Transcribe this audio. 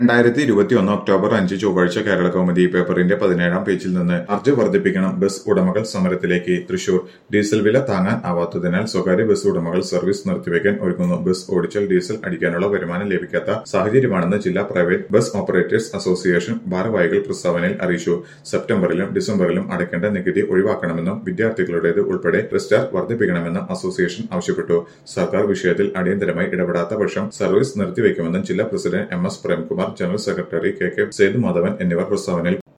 രണ്ടായിരത്തി ഇരുപത്തിയൊന്ന് ഒക്ടോബർ അഞ്ച് ചൊവ്വാഴ്ച കേരള കൗമുദി പേപ്പറിന്റെ പതിനേഴാം പേജിൽ നിന്ന് ചാർജ് വർദ്ധിപ്പിക്കണം ബസ് ഉടമകൾ സമരത്തിലേക്ക് തൃശൂർ ഡീസൽ വില താങ്ങാൻ ആവാത്തതിനാൽ സ്വകാര്യ ബസ് ഉടമകൾ സർവീസ് നിർത്തിവെക്കാൻ ഒരുങ്ങുന്നു ബസ് ഓടിച്ചാൽ ഡീസൽ അടിക്കാനുള്ള വരുമാനം ലഭിക്കാത്ത സാഹചര്യമാണെന്ന് ജില്ലാ പ്രൈവറ്റ് ബസ് ഓപ്പറേറ്റേഴ്സ് അസോസിയേഷൻ ഭാരവാഹികൾ പ്രസ്താവനയിൽ അറിയിച്ചു സെപ്റ്റംബറിലും ഡിസംബറിലും അടയ്ക്കേണ്ട നികുതി ഒഴിവാക്കണമെന്നും വിദ്യാർത്ഥികളുടേത് ഉൾപ്പെടെ രജിസ്റ്റാർ വർദ്ധിപ്പിക്കണമെന്നും അസോസിയേഷൻ ആവശ്യപ്പെട്ടു സർക്കാർ വിഷയത്തിൽ അടിയന്തരമായി ഇടപെടാത്ത പക്ഷം സർവീസ് നിർത്തിവെക്കുമെന്നും ജില്ലാ president M S Premkumar general secretary K K Sethumadhavan എന്നിവർ പ്രസ്താവനയിൽ